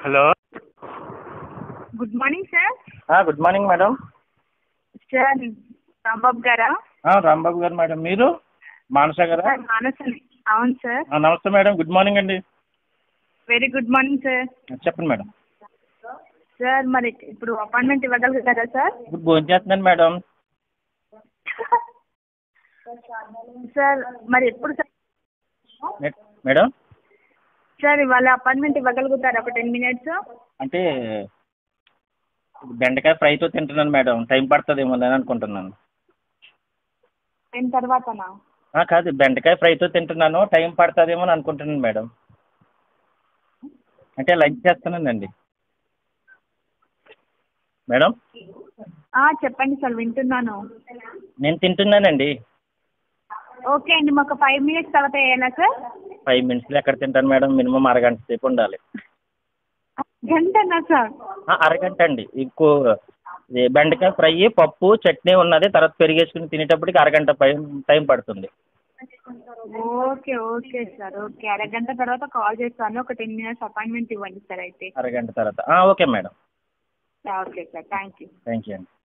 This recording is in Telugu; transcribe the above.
hello good morning sir good morning madam sir Rambabu గారా రాంబాబు గారు మేడం మీరు మానస గారా సార్ మానసని అవును సార్ ఆ, నమస్తే మేడం గుడ్ మార్నింగ్ అండి వెరీ గుడ్ మార్నింగ్ సార్ చెప్పండి మేడం సార్ మరి ఇప్పుడు అపాయింట్మెంట్ ఇవ్వగలుగుతారా సార్ ఇప్పుడు భోజనం చేస్తున్నాను మేడం సార్ మరి ఎప్పుడు సార్ మే- మేడం సార్ ఇవాళ అపాయింట్మెంట్ ఇవ్వగలుగుతారా ఒక టెన్ మినిట్స్ అంటే బెండకాయ ఫ్రైతో తింటున్నాను మేడం టైం పడుతుందేమో అని అనుకుంటున్నాను టెన్ తర్వాతనా ఆ, కాదు బెండకాయ ఫ్రైతో తింటున్నాను టైం పడుతుందేమో అని అనుకుంటున్నాను మేడం అంటే లంచ్ చేస్తున్నానండి మేడం ఆ, చెప్పండి సార్ వింటున్నాను నేను తింటున్నానండి ఓకే అండి మాకు ఫైవ్ మినిట్స్ తర్వాత వేయాలా సార్ ఫైవ్ మినిట్స్లో ఎక్కడ తింటాను మేడం మినిమం అరగంట సేపు ఉండాలి గంటనా సార్ ఆ, అరగంట అండి ఎక్కువ ఇది బెండకాయ ఫ్రై పప్పు చట్నీ ఉన్నది తర్వాత పెరిగేసుకుని తినేటప్పటికి అరగంట పై టైం పడుతుంది ఓకే ఓకే సార్ ఓకే అరగంట తర్వాత కాల్ చేస్తాను ఒక టెన్ మినిట్స్ అపాయింట్మెంట్ ఇవ్వండి సార్ అయితే అరగంట తర్వాత ఆ, okay madam okay sir thank you thank you అండి